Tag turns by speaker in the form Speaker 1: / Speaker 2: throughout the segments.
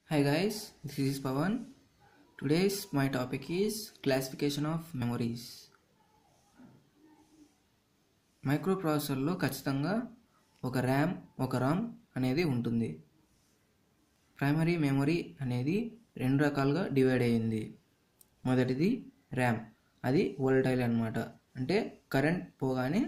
Speaker 1: Hi guys, this is Pavan. Today's my topic is classification of memories. మైక్రో ప్రాసెసర్లో ఖచ్చితంగా ఒక ర్యామ్ ఒక రామ్ అనేది ఉంటుంది ప్రైమరీ మెమరీ అనేది రెండు రకాలుగా డివైడ్ అయ్యింది మొదటిది ర్యామ్ అది వోల్టైల్ అన్నమాట అంటే కరెంట్ పోగానే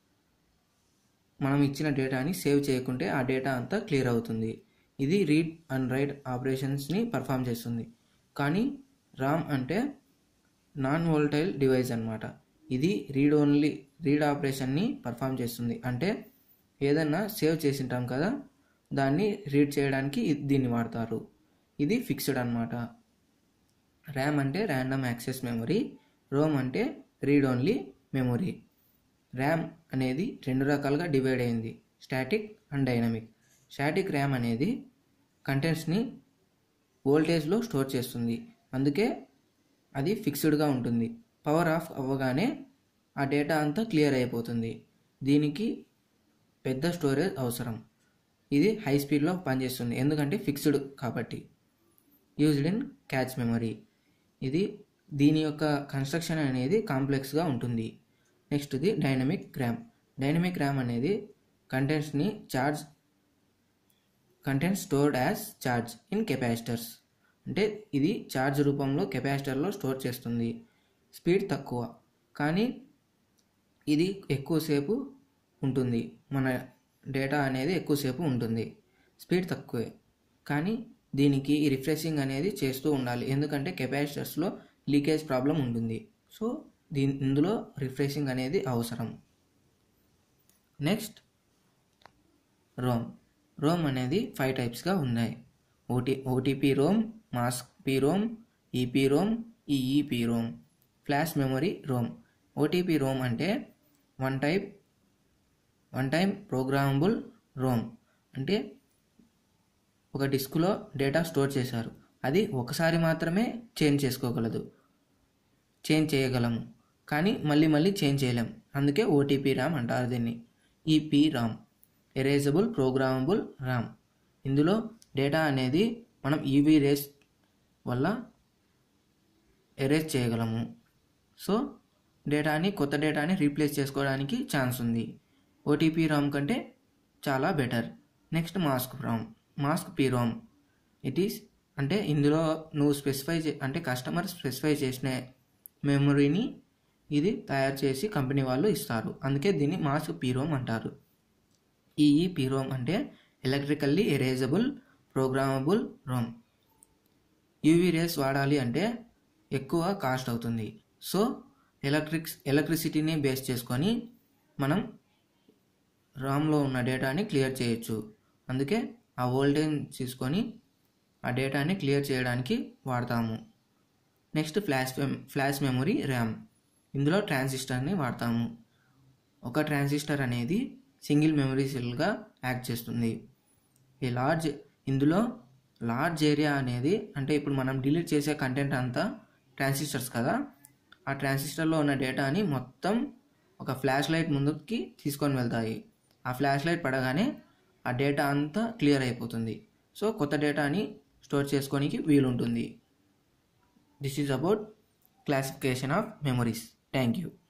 Speaker 1: మనం ఇచ్చిన డేటాని సేవ్ చేయకుంటే ఆ డేటా అంతా క్లియర్ అవుతుంది ఇది రీడ్ అండ్ రైట్ ఆపరేషన్స్ని పర్ఫామ్ చేస్తుంది కానీ రామ్ అంటే నాన్ వోల్టైల్ డివైస్ అన్నమాట ఇది రీడ్ ఓన్లీ రీడ్ ఆపరేషన్ని పర్ఫామ్ చేస్తుంది అంటే ఏదన్నా సేవ్ చేసింటాం కదా దాన్ని రీడ్ చేయడానికి ఇ- దీన్ని వాడతారు ఇది ఫిక్స్డ్ అన్నమాట ర్యామ్ అంటే ర్యాండమ్ యాక్సెస్ మెమరీ రోమ్ అంటే రీడ్ ఓన్లీ మెమరీ ర్యామ్ అనేది రెండు రకాలుగా డివైడ్ అయింది static and dynamic static RAM అనేది కంటెంట్స్ని వోల్టేజ్లో స్టోర్ చేస్తుంది అందుకే అది ఫిక్స్డ్గా ఉంటుంది పవర్ ఆఫ్ అవ్వగానే ఆ డేటా అంతా క్లియర్ అయిపోతుంది దీనికి పెద్ద స్టోరేజ్ అవసరం ఇది హై స్పీడ్లో పనిచేస్తుంది ఎందుకంటే ఫిక్స్డ్ కాబట్టి యూజ్డ్ ఇన్ క్యాచ్ మెమరీ ఇది దీని యొక్క కన్స్ట్రక్షన్ అనేది కాంప్లెక్స్గా ఉంటుంది నెక్స్ట్ది డైనమిక్ ర్యామ్ డైనమిక్ ర్యామ్ అనేది కంటెంట్స్ని charge content stored as charge in capacitors అంటే ఇది చార్జ్ రూపంలో కెపాసిటర్లో స్టోర్ చేస్తుంది స్పీడ్ తక్కువ కానీ ఇది ఎక్కువసేపు ఉంటుంది మన డేటా అనేది ఎక్కువసేపు ఉంటుంది స్పీడ్ తక్కువే కానీ దీనికి ఈ రిఫ్రెషింగ్ అనేది చేస్తూ ఉండాలి ఎందుకంటే కెపాసిటర్స్లో లీకేజ్ ప్రాబ్లం ఉంటుంది సో దీని ఇందులో రిఫ్రెషింగ్ అనేది అవసరం నెక్స్ట్ రోమ్ రోమ్ అనేది ఫైవ్ టైప్స్గా ఉన్నాయి OT OTP ROM mask P ROM EP ROM EEP ROM flash memory ROM OTP ROM అంటే one type one time programmable ROM అంటే ఒక డిస్క్లో డేటా స్టోర్ చేశారు అది ఒకసారి మాత్రమే చేంజ్ చేసుకోగలదు చేంజ్ చేయగలము కానీ మళ్ళీ మళ్ళీ చేంజ్ చేయలేం అందుకే ఓటీపీ ర్యామ్ అంటారు దీన్ని EP RAM erasable programmable RAM ఇందులో డేటా అనేది మనం ఈవీ రేస్ వల్ల ఎరేజ్ చేయగలము సో డేటాని కొత్త డేటాని రీప్లేస్ చేసుకోవడానికి ఛాన్స్ ఉంది ఓటీపీ రామ్ కంటే చాలా better next mask RAM mask P RAM it is అంటే ఇందులో నువ్వు స్పెసిఫై చే అంటే కస్టమర్ స్పెసిఫై చేసిన మెమరీని ఇది తయారు చేసి కంపెనీ వాళ్ళు ఇస్తారు అందుకే దీన్ని మాస్క్ పీరోమ్ అంటారు ఈఈ పీరోమ్ అంటే electrically erasable programmable ROM UV rays వాడాలి అంటే ఎక్కువ కాస్ట్ అవుతుంది సో ఎలక్ట్రిక్ ఎలక్ట్రిసిటీని బేస్ చేసుకొని మనం రామ్లో ఉన్న డేటాని క్లియర్ చేయొచ్చు అందుకే ఆ వోల్టేజ్ తీసుకొని ఆ డేటాని క్లియర్ చేయడానికి వాడతాము next flash mem- flash memory RAM ఇందులో ట్రాన్సిస్టర్ని వాడతాము ఒక ట్రాన్సిస్టర్ అనేది సింగిల్ మెమరీ సెల్గా యాక్ట్ చేస్తుంది ఈ లార్జ్ ఇందులో లార్జ్ ఏరియా అనేది అంటే ఇప్పుడు మనం డిలీట్ చేసే కంటెంట్ అంతా ట్రాన్సిస్టర్స్ కదా ఆ ట్రాన్సిస్టర్లో ఉన్న డేటాని మొత్తం ఒక ఫ్లాష్ లైట్ ముందుకి తీసుకొని వెళ్తాయి ఆ ఫ్లాష్ లైట్ పడగానే ఆ డేటా అంతా క్లియర్ అయిపోతుంది సో కొత్త డేటాని స్టోర్ చేసుకోనికి వీలుంటుంది this is about classification of memories thank you